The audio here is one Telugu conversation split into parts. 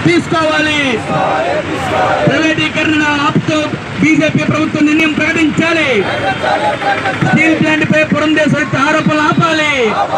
తీసుకోవాలి ప్రైవేటీకరణ ఆపుతూ బీజేపీ ప్రభుత్వం నిర్ణయం ప్రకటించాలి స్టీల్ ప్లాంట్ పై పురంధేశ్వరి ఆరోపణలు ఆపాలి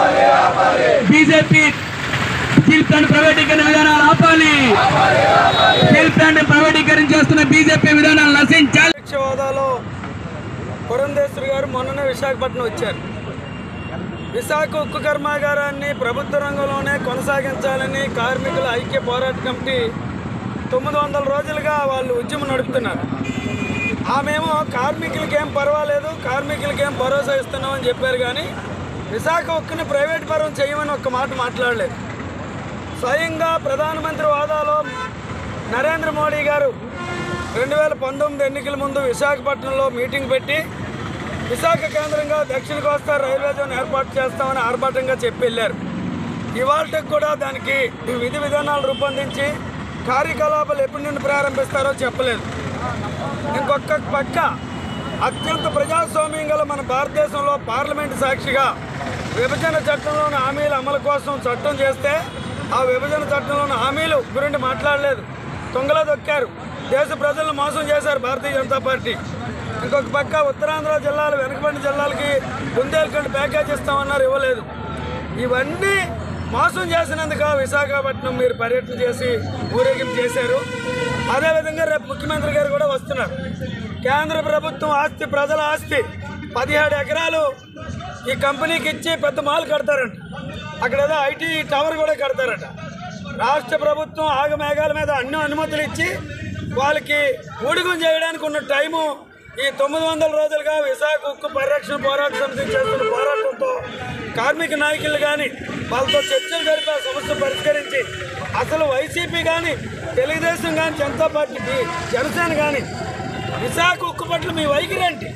బీజేపీ స్టీల్ ప్లాంట్ ప్రైవేటీకరణ విధానాలు ఆపాలి స్టీల్ ప్లాంట్ ప్రైవేటీకరణ చేస్తున్న బీజేపీ విధానాలు నశించాలి అధ్యక్ష హోదాలో పురంధేశ్వరి గారు మొన్ననే విశాఖపట్నం వచ్చారు విశాఖ ఉక్కు కర్మాగారాన్ని ప్రభుత్వ రంగంలోనే కొనసాగించాలని కార్మికుల ఐక్య పోరాట కమిటీ తొమ్మిది వందల రోజులుగా వాళ్ళు ఉద్యమం నడుపుతున్నారు ఆమెమో కార్మికులకి ఏం పర్వాలేదు కార్మికులకి ఏం భరోసా ఇస్తున్నామని చెప్పారు కానీ విశాఖ ఉక్కుని ప్రైవేట్ పరం చేయమని ఒక్క మాట మాట్లాడలేదు స్వయంగా ప్రధానమంత్రి హోదాలో నరేంద్ర మోడీ గారు రెండు వేల పంతొమ్మిది ఎన్నికల ముందు విశాఖపట్నంలో మీటింగ్ పెట్టి విశాఖ కేంద్రంగా దక్షిణ కోస్తా రైల్వే జోన్ ఏర్పాటు చేస్తామని ఆర్భాటంగా చెప్పి వెళ్ళారు ఇవాళకి కూడా దానికి విధి విధానాలు రూపొందించి కార్యకలాపాలు ఎప్పటి నుండి ప్రారంభిస్తారో చెప్పలేదు ఇంకొక పక్క అత్యంత ప్రజాస్వామ్యం గల మన భారతదేశంలో పార్లమెంటు సాక్షిగా విభజన చట్టంలోని హామీల అమలు కోసం చట్టం చేస్తే ఆ విభజన చట్టంలోని హామీలు గురించి మాట్లాడలేదు తొంగలో దొక్కారు దేశ ప్రజలను మోసం చేశారు భారతీయ జనతా పార్టీ ఇంకొక పక్క ఉత్తరాంధ్ర జిల్లాలు వెనుకబడిన జిల్లాలకి బుందేల్ఖండ్ ప్యాకేజ్ ఇస్తామన్నారు ఇవ్వలేదు ఇవన్నీ మోసం చేసినందుకు విశాఖపట్నం మీరు పర్యటన చేసి ఊరేగింపు చేశారు అదేవిధంగా రేపు ముఖ్యమంత్రి గారు కూడా వస్తున్నారు కేంద్ర ప్రభుత్వం ఆస్తి ప్రజల ఆస్తి పదిహేడు ఎకరాలు ఈ కంపెనీకి ఇచ్చి పెద్ద మాల్ కడతారంట అక్కడ ఏదో ఐటీ టవర్ కూడా కడతారట రాష్ట్ర ప్రభుత్వం ఆగమేఘాల మీద అన్ని అనుమతులు ఇచ్చి వాళ్ళకి ఊడిగం చేయడానికి ఉన్న టైము ఈ తొమ్మిది వందల రోజులుగా విశాఖ ఉక్కు పరిరక్షణ పోరాట సమితి చేస్తున్న పోరాటంతో కార్మిక నాయకులు కానీ వాళ్ళతో చర్చలు జరిపి ఆ సమస్య పరిష్కరించి అసలు వైసీపీ కానీ తెలుగుదేశం కానీ జనతా పార్టీ బి- జనసేన కానీ విశాఖ ఉక్కు పట్ల మీ వైఖరి ఏంటి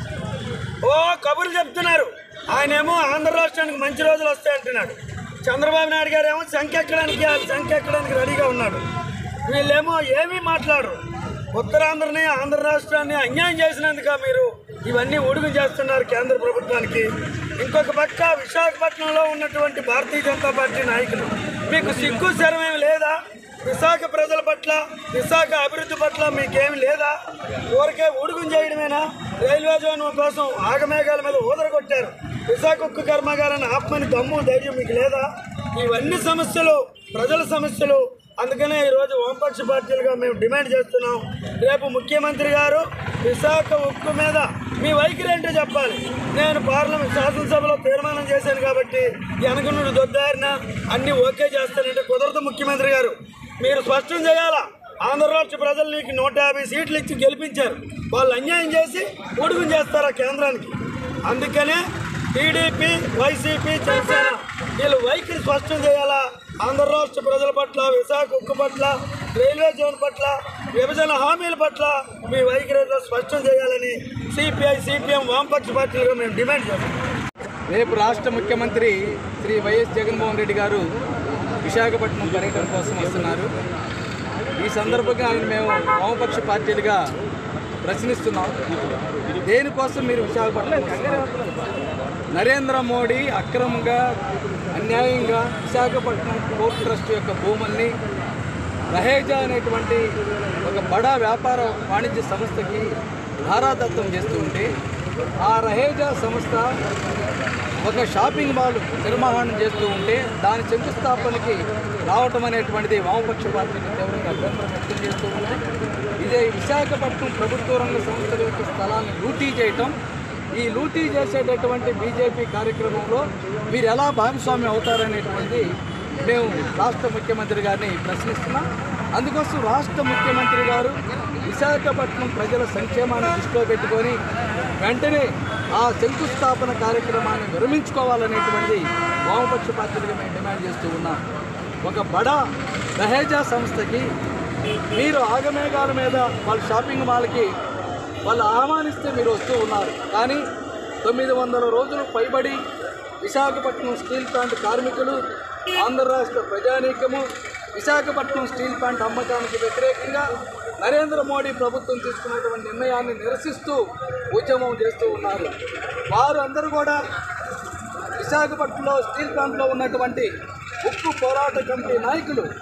ఓ కబుర్లు చెప్తున్నారు ఆయనేమో ఆంధ్ర రాష్ట్రానికి మంచి రోజులు వస్తాయి అంటున్నాడు చంద్రబాబు నాయుడు గారు ఏమో సంఖ్య ఎక్కడానికి ఆ సంఖ్య ఎక్కడానికి రెడీగా ఉన్నాడు వీళ్ళేమో ఏమీ మాట్లాడరు ఉత్తరాంధ్రని ఆంధ్ర రాష్ట్రాన్ని అన్యాయం చేసినందుక మీరు ఇవన్నీ ఉడుగు చేస్తున్నారు కేంద్ర ప్రభుత్వానికి ఇంకొక పక్క విశాఖపట్నంలో ఉన్నటువంటి భారతీయ జనతా పార్టీ నాయకులు మీకు సిగ్గు శరమేమి లేదా విశాఖ ప్రజల పట్ల విశాఖ అభివృద్ధి పట్ల మీకేమి లేదా ఊరికే ఉడుగుం చేయడమేనా రైల్వే జోన్ కోసం ఆగమేఘాల మీద ఊదరగొట్టారు విశాఖ ఉక్కు కర్మాగారాన్ని ఆపమని దమ్ము ధైర్యం మీకు లేదా ఇవన్నీ సమస్యలు ప్రజల సమస్యలు అందుకనే ఈరోజు వామపక్ష పార్టీలుగా మేము డిమాండ్ చేస్తున్నాం రేపు ముఖ్యమంత్రి గారు విశాఖ ఉక్కు మీద మీ వైఖరి ఏంటో చెప్పాలి నేను పార్లమెంట్ శాసనసభలో తీర్మానం చేశాను కాబట్టి వెనక నుండి దొద్దారిన అన్ని ఓకే చేస్తానంటే కుదరదు ముఖ్యమంత్రి గారు మీరు స్పష్టం చేయాలా ఆంధ్ర రాష్ట్ర ప్రజలు నీకు నూట యాభై సీట్లు ఇచ్చి గెలిపించారు వాళ్ళు అన్యాయం చేసి ఉడుగుం చేస్తారా కేంద్రానికి అందుకనే టీడీపీ వైసీపీ జనసేన వీళ్ళు వైఖరి స్పష్టం చేయాలా ఆంధ్ర రాష్ట్ర ప్రజల పట్ల విశాఖ ఉక్కు పట్ల రైల్వే జోన్ పట్ల విభజన హామీల పట్ల మీ వైఖరి ఏదో స్పష్టం చేయాలని సిపిఐ సిపిఎం వామపక్ష పార్టీలుగా మేము డిమాండ్ చేస్తాం రేపు రాష్ట్ర ముఖ్యమంత్రి శ్రీ వైఎస్ జగన్మోహన్ రెడ్డి గారు విశాఖపట్నం పర్యటన కోసం వస్తున్నారు ఈ సందర్భంగా ఆయన మేము వామపక్ష పార్టీలుగా ప్రశ్నిస్తున్నాం దేనికోసం మీరు విశాఖపట్నం వస్తున్నారు? నరేంద్ర మోడీ అక్రమంగా అన్యాయంగా విశాఖపట్నం పోర్ట్ ట్రస్ట్ యొక్క భూముల్ని రహేజా అనేటువంటి ఒక బడా వ్యాపార వాణిజ్య సంస్థకి ధారాదత్తం చేస్తూ ఉంటే ఆ రహేజా సంస్థ ఒక షాపింగ్ మాల్ నిర్మాణం చేస్తూ ఉంటే దాని శంకుస్థాపనకి రావటం అనేటువంటిది వామపక్ష పార్టీని తీవ్రంగా అభ్యంతరం వ్యక్తం చేస్తూ ఉంది ఇదే విశాఖపట్నం ప్రభుత్వ రంగ సంస్థల యొక్క స్థలాన్ని లూటీ చేయటం ఈ లూటీ చేసేటటువంటి బీజేపీ కార్యక్రమంలో మీరు ఎలా భాగస్వామ్యం అవుతారనేటువంటి మేము రాష్ట్ర ముఖ్యమంత్రి గారిని ప్రశ్నిస్తున్నాం అందుకోసం రాష్ట్ర ముఖ్యమంత్రి గారు విశాఖపట్నం ప్రజల సంక్షేమాన్ని దృష్టిలో పెట్టుకొని వెంటనే ఆ శంకుస్థాపన కార్యక్రమాన్ని విరమించుకోవాలనేటువంటి వామపక్ష పార్టీలుగా మేము డిమాండ్ చేస్తూ ఉన్నాం ఒక బడా దహేజా సంస్థకి మీరు ఆగమేఘాల మీద వాళ్ళ షాపింగ్ మాల్కి వాళ్ళు ఆహ్వానిస్తే మీరు వస్తూ ఉన్నారు కానీ తొమ్మిది వందల రోజులు పైబడి విశాఖపట్నం స్టీల్ ప్లాంట్ కార్మికులు ఆంధ్ర రాష్ట్ర ప్రజానీకము విశాఖపట్నం స్టీల్ ప్లాంట్ అమ్మకానికి వ్యతిరేకంగా నరేంద్ర మోడీ ప్రభుత్వం తీసుకున్నటువంటి నిర్ణయాన్ని నిరసిస్తూ ఉద్యమం చేస్తూ ఉన్నారు వారు అందరూ కూడా విశాఖపట్నంలో స్టీల్ ప్లాంట్లో ఉన్నటువంటి ఉక్కు పోరాట కమిటీ నాయకులు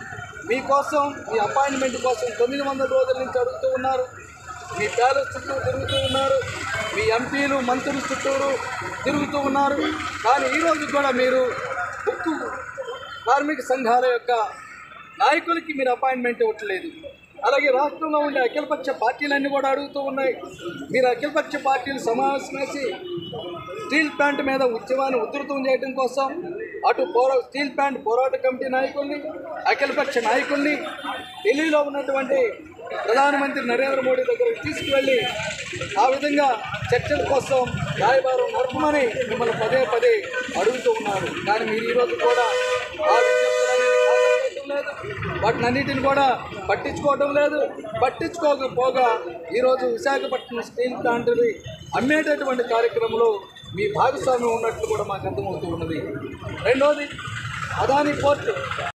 మీకోసం మీ అపాయింట్మెంట్ కోసం తొమ్మిది వందల రోజుల నుంచి అడుగుతూ ఉన్నారు మీ ప్యాలెస్ చుట్టూ తిరుగుతూ ఉన్నారు మీ ఎంపీలు మంత్రులు చుట్టూరు తిరుగుతూ ఉన్నారు కానీ ఈరోజు కూడా మీరు ఉక్కు కార్మిక సంఘాల యొక్క నాయకులకి మీరు అపాయింట్మెంట్ ఇవ్వట్లేదు అలాగే రాష్ట్రంలో ఉండే అఖిలపక్ష పార్టీలన్నీ కూడా అడుగుతూ ఉన్నాయి మీరు అఖిలపక్ష పార్టీలు సమావేశం వేసి స్టీల్ ప్లాంట్ మీద ఉద్యమాన్ని ఉధృతం చేయడం కోసం అటు పోరా స్టీల్ ప్లాంట్ పోరాట కమిటీ నాయకుల్ని అఖిలపక్ష నాయకుల్ని ఢిల్లీలో ఉన్నటువంటి ప్రధానమంత్రి నరేంద్ర మోడీ దగ్గరికి తీసుకువెళ్ళి ఆ విధంగా చర్చల కోసం రాయబారం నడపమని మిమ్మల్ని పదే పదే అడుగుతూ ఉన్నారు కానీ మీరు ఈరోజు కూడా ఆ విజ్ఞప్తులన్నీ ఖాతరు చేయటం లేదు వాటినన్నిటిని కూడా పట్టించుకోవడం లేదు పట్టించుకోకపోగా ఈరోజు విశాఖపట్నం స్టీల్ ప్లాంట్ని అమ్మేటటువంటి కార్యక్రమంలో మీ భాగస్వామ్యం ఉన్నట్లు కూడా మాకు అర్థమవుతూ ఉన్నది రెండోది అదాని పోర్టు